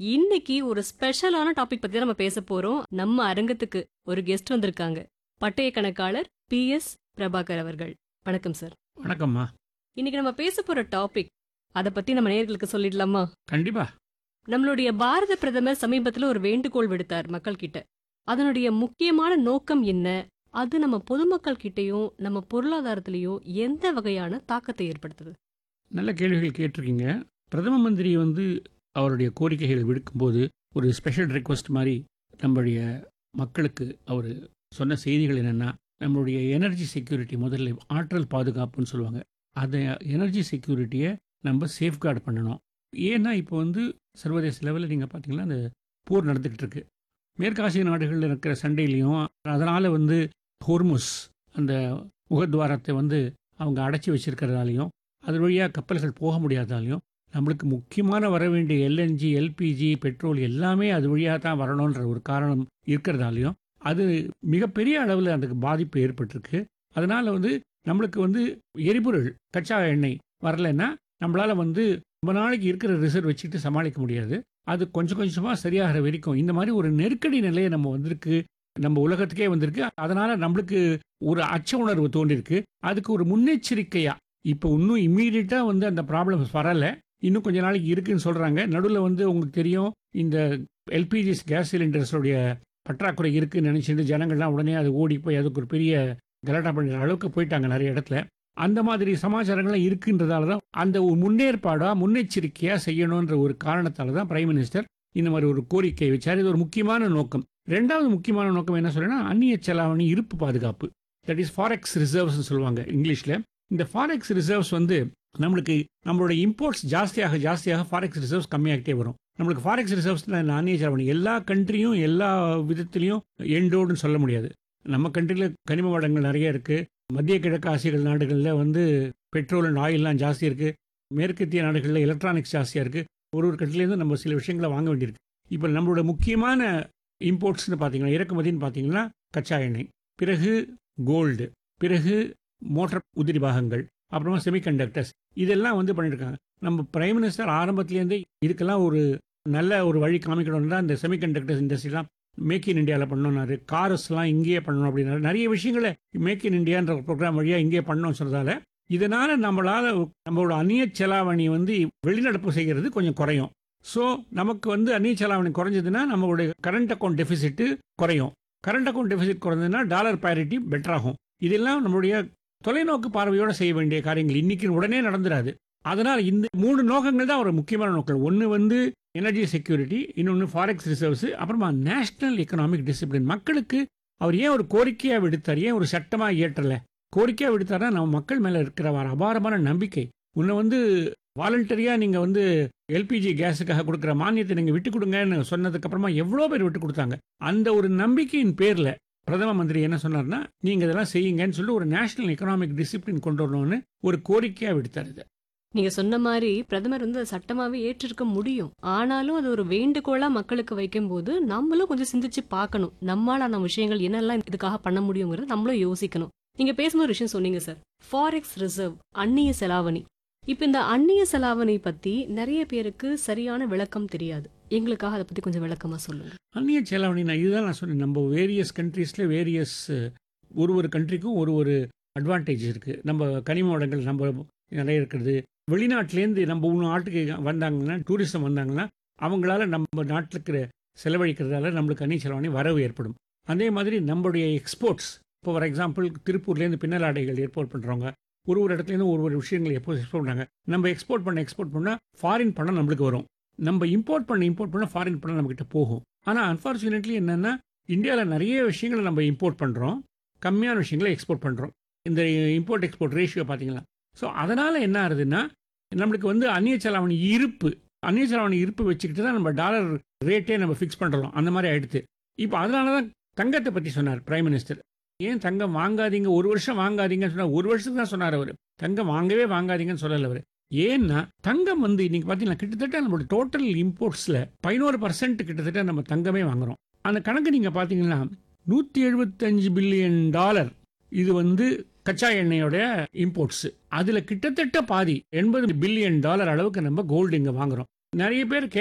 இன்னைக்கு ஒரு ஸ்பெஷலான டாபிக் பத்தி தான் நம்ம பேச போறோம் நம்ம அரங்கத்துக்கு ஒரு கெஸ்ட் வந்திருக்காங்க பட்டய கணக்காளர் பி எஸ் பிரபாகர் அவர்கள் வணக்கம் சார் வணக்கம்மா இன்னைக்கு நம்ம பேச போற டாபிக் அத பத்தி நம்ம நேயர்களுக்கு சொல்லிடலாமா கண்டிப்பா நம்மளுடைய பாரத பிரதமர் சமீபத்துல ஒரு வேண்டுகோள் விடுத்தார் மக்கள் கிட்ட அதனுடைய முக்கியமான நோக்கம் என்ன அது நம்ம பொதுமக்கள் கிட்டயும் நம்ம பொருளாதாரத்திலயும் எந்த வகையான தாக்கத்தை ஏற்படுத்துது நல்ல கேள்விகள் கேட்டிருக்கீங்க பிரதம மந்திரி வந்து அவருடைய கோரிக்கைகள் விடுக்கும்போது ஒரு ஸ்பெஷல் ரெக்வஸ்ட் மாதிரி நம்மளுடைய மக்களுக்கு அவர் சொன்ன செய்திகள் என்னென்னா நம்மளுடைய எனர்ஜி செக்யூரிட்டி முதல்ல ஆற்றல் பாதுகாப்புன்னு சொல்லுவாங்க அந்த எனர்ஜி செக்யூரிட்டியை நம்ம சேஃப்கார்டு பண்ணணும் ஏன்னா இப்போ வந்து சர்வதேச லெவலில் நீங்கள் பார்த்தீங்கன்னா அந்த போர் நடந்துக்கிட்டு இருக்கு மேற்காசிய நாடுகளில் இருக்கிற சண்டையிலையும் அதனால் வந்து ஹோர்முஸ் அந்த முகத்வாரத்தை வந்து அவங்க அடைச்சி வச்சிருக்கிறதாலையும் அது வழியாக கப்பல்கள் போக முடியாதாலையும் நம்மளுக்கு முக்கியமான வர வேண்டிய எல்என்ஜி எல்பிஜி பெட்ரோல் எல்லாமே அது வழியாக தான் வரணுன்ற ஒரு காரணம் இருக்கிறதாலையும் அது மிகப்பெரிய அளவில் அதுக்கு பாதிப்பு ஏற்பட்டிருக்கு அதனால வந்து நம்மளுக்கு வந்து எரிபொருள் கச்சா எண்ணெய் வரலைன்னா நம்மளால வந்து ரொம்ப நாளைக்கு இருக்கிற ரிசர்வ் வச்சுக்கிட்டு சமாளிக்க முடியாது அது கொஞ்சம் கொஞ்சமாக சரியாகிற வரைக்கும் இந்த மாதிரி ஒரு நெருக்கடி நிலையை நம்ம வந்திருக்கு நம்ம உலகத்துக்கே வந்திருக்கு அதனால நம்மளுக்கு ஒரு அச்ச உணர்வு தோன்றிருக்கு அதுக்கு ஒரு முன்னெச்சரிக்கையா இப்போ இன்னும் இம்மீடியட்டா வந்து அந்த ப்ராப்ளம்ஸ் வரல இன்னும் கொஞ்ச நாளைக்கு இருக்குன்னு சொல்றாங்க நடுவில் வந்து உங்களுக்கு தெரியும் இந்த எல்பிஜி கேஸ் சிலிண்டர்ஸோடைய பற்றாக்குறை இருக்குன்னு நினைச்சிட்டு ஜனங்கள்லாம் உடனே அது ஓடி போய் அதுக்கு ஒரு பெரிய கலாட்டா பண்ணுற அளவுக்கு போயிட்டாங்க நிறைய இடத்துல அந்த மாதிரி சமாச்சாரங்கள்லாம் இருக்குன்றதால தான் அந்த ஒரு முன்னேற்பாடா முன்னெச்சரிக்கையா செய்யணுன்ற ஒரு காரணத்தால தான் பிரைம் மினிஸ்டர் இந்த மாதிரி ஒரு கோரிக்கை வச்சார் இது ஒரு முக்கியமான நோக்கம் ரெண்டாவது முக்கியமான நோக்கம் என்ன சொல்றேன்னா அந்நிய செலாவணி இருப்பு பாதுகாப்பு தட் இஸ் ஃபாரெக்ஸ் ரிசர்வ்ஸ் சொல்லுவாங்க இங்கிலீஷ்ல இந்த ஃபாரெக்ஸ் ரிசர்வ்ஸ் வந்து நம்மளுக்கு நம்மளோட இம்போர்ட்ஸ் ஜாஸ்தியாக ஜாஸ்தியாக ஃபாரெக்ஸ் ரிசர்வ்ஸ் கம்மியாகிட்டே வரும் நம்மளுக்கு ஃபாரெக்ஸ் ரிசர்வ்ஸ் அந்நிய செலாவணி எல்லா கண்ட்ரியும் எல்லா விதத்திலையும் எண்டோடுன்னு சொல்ல முடியாது நம்ம கண்ட்ரியில் கனிம வளங்கள் நிறைய இருக்கு மத்திய கிழக்கு ஆசிய நாடுகளில் வந்து பெட்ரோல் அண்ட் ஆயில்லாம் ஜாஸ்தி இருக்கு மேற்கத்திய நாடுகளில் எலக்ட்ரானிக்ஸ் ஜாஸ்தியாக இருக்கு ஒரு ஒரு கண்ட்ரிலேருந்து நம்ம சில விஷயங்களை வாங்க வேண்டியிருக்கு இப்போ நம்மளோட முக்கியமான இம்போர்ட்ஸ்னு பார்த்தீங்கன்னா இறக்குமதின்னு பார்த்தீங்கன்னா கச்சா எண்ணெய் பிறகு கோல்டு பிறகு மோட்டார் உதிரி பாகங்கள் அப்புறமா செமிகண்டக்டர்ஸ் இதெல்லாம் வந்து பண்ணியிருக்காங்க நம்ம பிரைம் மினிஸ்டர் ஆரம்பத்துலேருந்தே இதுக்கெல்லாம் ஒரு நல்ல ஒரு வழி காமிக்கணும்னா இந்த செமிகண்டக்டர்ஸ் இண்டஸ்ட்ரிலாம் மேக் இன் இந்தியாவில் பண்ணணும்னாரு காரஸ்லாம் இங்கேயே பண்ணணும் அப்படின்னாரு நிறைய விஷயங்களை மேக் இன் இந்தியான்ற ப்ரோக்ராம் வழியாக இங்கேயே பண்ணணும்னு சொல்றதால இதனால நம்மளால நம்மளோட அந்நிய செலாவணி வந்து வெளிநடப்பு செய்கிறது கொஞ்சம் குறையும் ஸோ நமக்கு வந்து அந்நிய செலாவணி குறைஞ்சதுன்னா நம்மளுடைய கரண்ட் அக்கௌண்ட் டெபிசிட் குறையும் கரண்ட் அக்கௌண்ட் டெபிசிட் குறைஞ்சதுன்னா டாலர் பேரிட்டி பெட்டர் ஆகும் இதெல்லாம் நம்மளுடைய தொலைநோக்கு பார்வையோட செய்ய வேண்டிய காரியங்கள் இன்னைக்கு உடனே நடந்துராது அதனால் இந்த மூணு நோக்கங்கள் தான் ஒரு முக்கியமான நோக்கம் ஒன்று வந்து எனர்ஜி செக்யூரிட்டி இன்னொன்று ஃபாரெக்ஸ் ரிசர்வ்ஸ் அப்புறமா நேஷனல் எக்கனாமிக் டிசிப்ளின் மக்களுக்கு அவர் ஏன் ஒரு கோரிக்கையாக விடுத்தார் ஏன் ஒரு சட்டமாக இயற்றலை கோரிக்கையாக விடுத்தாரா நம்ம மக்கள் மேலே இருக்கிற ஒரு அபாரமான நம்பிக்கை உன்னை வந்து வாலண்டரியாக நீங்கள் வந்து எல்பிஜி கேஸுக்காக கொடுக்குற மானியத்தை நீங்கள் விட்டு கொடுங்கன்னு சொன்னதுக்கு அப்புறமா எவ்வளோ பேர் விட்டு கொடுத்தாங்க அந்த ஒரு நம்பிக்கையின் பேரில் பிரதம மந்திரி என்ன சொன்னார்னா நீங்கள் இதெல்லாம் செய்யுங்கன்னு சொல்லி ஒரு நேஷனல் எக்கனாமிக் டிசிப்ளின் கொண்டு வரணும்னு ஒரு கோரிக்கையாக விடுத்தார் இது நீங்க சொன்ன மாதிரி பிரதமர் வந்து அதை சட்டமாவே ஏற்றிருக்க முடியும் ஆனாலும் அது ஒரு வேண்டுகோளா மக்களுக்கு வைக்கும்போது நம்மளும் கொஞ்சம் சிந்திச்சு பார்க்கணும் நம்மளான விஷயங்கள் என்னெல்லாம் இதுக்காக பண்ண முடியுங்கிறது நம்மளும் யோசிக்கணும் நீங்க பேசும்போது ஒரு விஷயம் சொன்னீங்க சார் ஃபாரெக்ஸ் ரிசர்வ் அந்நிய செலாவணி இப்ப இந்த அந்நிய செலாவணி பத்தி நிறைய பேருக்கு சரியான விளக்கம் தெரியாது எங்களுக்காக அதை பத்தி கொஞ்சம் விளக்கமா சொல்லுங்க அந்நிய செலாவணி நான் இதுதான் நான் சொன்னேன் நம்ம வேரியஸ் கண்ட்ரீஸில் வேரியஸ் ஒரு ஒரு கண்ட்ரிக்கும் ஒரு ஒரு அட்வான்டேஜ் இருக்குது நம்ம கனிம வளங்கள் நம்ம நிறைய இருக்கிறது வெளிநாட்டிலேருந்து நம்ம இன்னும் நாட்டுக்கு வந்தாங்கன்னா டூரிசம் வந்தாங்கன்னா அவங்களால நம்ம நாட்டில் இருக்கிற செலவழிக்கிறதால நம்மளுக்கு அந்நிய செலவாணி வரவு ஏற்படும் அதே மாதிரி நம்மளுடைய எக்ஸ்போர்ட்ஸ் இப்போ ஃபார் எக்ஸாம்பிள் திருப்பூர்லேருந்து பின்னல் ஆடைகள் ஏற்பாடு பண்ணுறவங்க ஒரு ஒரு இடத்துலேருந்து ஒரு ஒரு விஷயங்களை எப்போ எக்ஸ்போர்ட் பண்ணுறாங்க நம்ம எக்ஸ்போர்ட் பண்ண எக்ஸ்போர்ட் பண்ணால் ஃபாரின் பணம் நம்மளுக்கு வரும் நம்ம இம்போர்ட் பண்ண இம்போர்ட் பண்ண ஃபாரின் பணம் நம்மகிட்ட போகும் ஆனால் அன்ஃபார்ச்சுனேட்லி என்னென்னா இந்தியாவில் நிறைய விஷயங்களை நம்ம இம்போர்ட் பண்ணுறோம் கம்மியான விஷயங்களை எக்ஸ்போர்ட் பண்ணுறோம் இந்த இம்போர்ட் எக்ஸ்போர்ட் ரேஷியோ பார்த்தீங்களா ஸோ அதனால் என்ன ஆகுதுன்னா நம்மளுக்கு வந்து அந்நிய செலாவணி இருப்பு அந்நிய செலாவணி இருப்பு வச்சுக்கிட்டு தான் நம்ம டாலர் ரேட்டே நம்ம ஃபிக்ஸ் பண்ணுறோம் அந்த மாதிரி ஆயிடுது இப்போ அதனால தான் தங்கத்தை பற்றி சொன்னார் பிரைம் மினிஸ்டர் ஏன் தங்கம் வாங்காதீங்க ஒரு வருஷம் வாங்காதீங்கன்னு சொன்னார் ஒரு வருஷத்துக்கு தான் சொன்னார் அவர் தங்கம் வாங்கவே வாங்காதீங்கன்னு சொல்லலை அவர் ஏன்னா தங்கம் வந்து இன்னைக்கு பார்த்தீங்கன்னா கிட்டத்தட்ட நம்மளோட டோட்டல் இம்போர்ட்ஸில் பதினோரு பர்சன்ட் கிட்டத்தட்ட நம்ம தங்கமே வாங்குறோம் அந்த கணக்கு நீங்கள் பார்த்தீங்கன்னா நூற்றி எழுபத்தஞ்சு பில்லியன் டாலர் இது வந்து கச்சா எண்ணெயோட இம்போர்ட்ஸ் அதுல கிட்டத்தட்ட பாதி எண்பது பில்லியன் டாலர் அளவுக்கு நம்ம கோல்டு இங்க வாங்குறோம் நிறைய பேர்